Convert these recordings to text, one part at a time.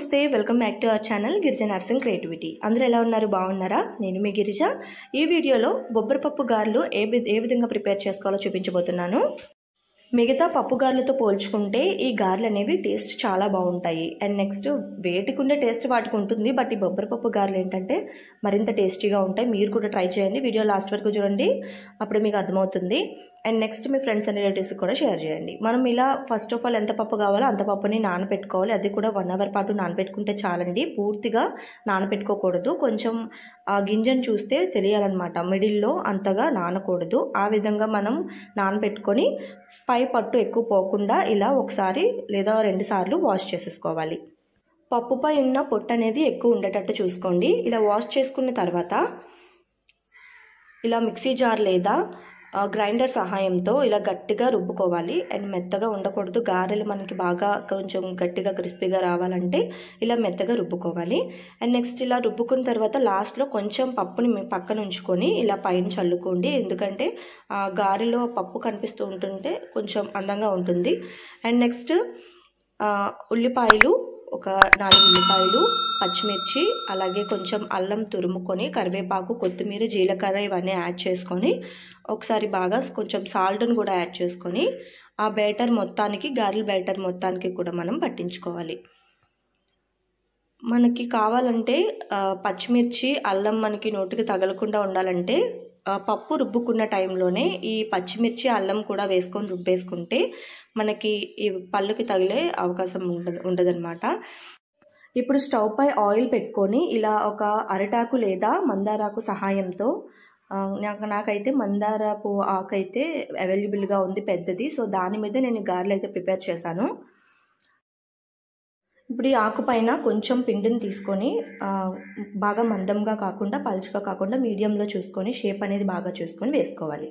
నమస్తే welcome back to our channel Girija Narsing creativity అందరూ ఎలా ఉన్నారు బాగున్నారా నేను మీ గిరిజ ఈ వీడియోలో బొబ్బరపప్పు గారెలు ఏ వి- ఏ విధంగా ప్రిపేర్ చేసుకోవాలో చూపించబోతున్నాను మిగతా పప్పు గారెలతో పోల్చుకుంటే ఈ గారెలు అనేవి టేస్ట్ చాలా బాగుంటాయి అండ్ నెక్స్ట్ వేటికి ఉండే టేస్ట్ వాటికి ఉంటుంది బట్ ఈ బొబ్బరపప్పు గారెలు ఏంటంటే మరింత టేస్టీగా ఉంటాయి మీరు కూడా ట్రై చేయండి వీడియో లాస్ట్ వరకు చూడండి అప్పుడు మీకు అర్థమవుతుంది అండ్ నెక్స్ట్ మీ ఫ్రెండ్స్ అండ్ రిలేటివ్స్ కూడా షేర్ చేయండి మనం ఇలా ఫస్ట్ ఆఫ్ ఆల్ ఎంత పప్పు కావాలో అంత పప్పుని నానబెట్టుకోవాలి అది కూడా వన్ అవర్ పాటు నానబెట్టుకుంటే చాలండి పూర్తిగా నానబెట్టుకోకూడదు కొంచెం ఆ గింజను చూస్తే తెలియాలన్నమాట మిడిల్లో అంతగా నానకూడదు ఆ విధంగా మనం నానబెట్టుకొని పై పట్టు ఎక్కువ పోకుండా ఇలా ఒకసారి లేదా రెండు సార్లు వాష్ చేసేసుకోవాలి పప్పుపై ఉన్న పొట్టు అనేది ఎక్కువ ఉండేటట్టు చూసుకోండి ఇలా వాష్ చేసుకున్న తర్వాత ఇలా మిక్సీ జార్ లేదా ఆ, గ్రైండర్ సహాయంతో ఇలా గట్టిగా రుబ్బుకోవాలి అండ్ మెత్తగా ఉండకూడదు గారెలు మనకి బాగా కొంచెం గట్టిగా క్రిస్పీగా రావాలంటే ఇలా మెత్తగా రుబ్బుకోవాలి అండ్ నెక్స్ట్ ఇలా రుబ్బుకున్న తర్వాత లాస్ట్లో కొంచెం పప్పుని మీ పక్కన ఉంచుకొని ఇలా పైన చల్లుకోండి ఎందుకంటే ఆ గారెలో పప్పు కనిపిస్తూ ఉంటుంటే కొంచెం అందంగా ఉంటుంది అండ్ నెక్స్ట్ ఉల్లిపాయలు ఒక నాలుగు ఉల్లిపాయలు పచ్చిమిర్చి అలాగే కొంచెం అల్లం తురుముకొని కరివేపాకు కొత్తిమీర జీలకర్ర ఇవన్నీ యాడ్ చేసుకొని ఒకసారి బాగా కొంచెం సాల్ట్ని కూడా యాడ్ చేసుకొని ఆ బేటర్ మొత్తానికి గారెల బేటర్ మొత్తానికి కూడా మనం పట్టించుకోవాలి మనకి కావాలంటే ఆ, పచ్చిమిర్చి అల్లం మనకి నోటికి తగలకుండా ఉండాలంటే ఆ, పప్పు రుబ్బుకున్న టైంలోనే ఈ పచ్చిమిర్చి అల్లం కూడా వేసుకొని రుబ్బేసుకుంటే మనకి ఈ పళ్ళుకి తగిలే అవకాశం ఉండదు ఉండదన్నమాట ఇప్పుడు స్టవ్ పై ఆయిల్ పెట్టుకొని ఇలా ఒక అరిటాకు లేదా మందారాకు సహాయంతో ఆ, నాకు నాకైతే మందారపు ఆకు అయితే అవైలబుల్గా ఉంది పెద్దది సో దాని మీద నేను గారెలు అయితే ప్రిపేర్ చేశాను ఇప్పుడు ఈ ఆకు పైన కొంచెం పిండిని తీసుకొని ఆ, బాగా మందంగా కాకుండా పలుచగా కాకుండా మీడియంలో చూసుకొని షేప్ అనేది బాగా చూసుకొని వేసుకోవాలి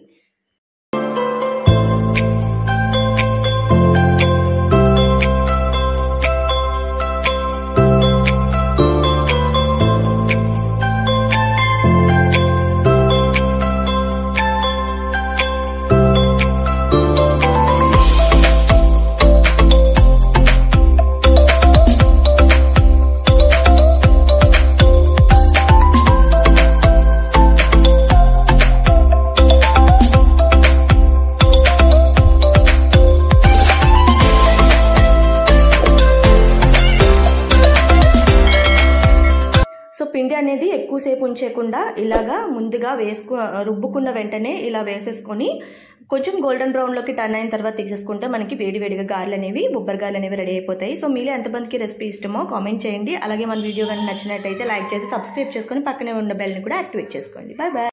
సో పిండి అనేది ఎక్కువసేపు ఉంచేయకుండా ఇలాగా ముందుగా వేసుకు రుబ్బుకున్న వెంటనే ఇలా వేసేసుకొని కొంచెం గోల్డెన్ బ్రౌన్లోకి టర్న్ అయిన తర్వాత తీసేసుకుంటే మనకి వేడి వేడిగా గారెలు అనేవి బొబ్బరి గారెలు అనేవి రెడీ అయిపోతాయి సో మీలో ఎంతమందికి రెసిపీ ఇష్టమో కామెంట్ చేయండి అలాగే మన వీడియో కానీ నచ్చినట్టయితే లైక్ చేసి సబ్స్క్రైబ్ చేసుకొని పక్కనే ఉన్న బెల్ని కూడా యాక్టివేట్ చేసుకోండి బాయ్ బాయ్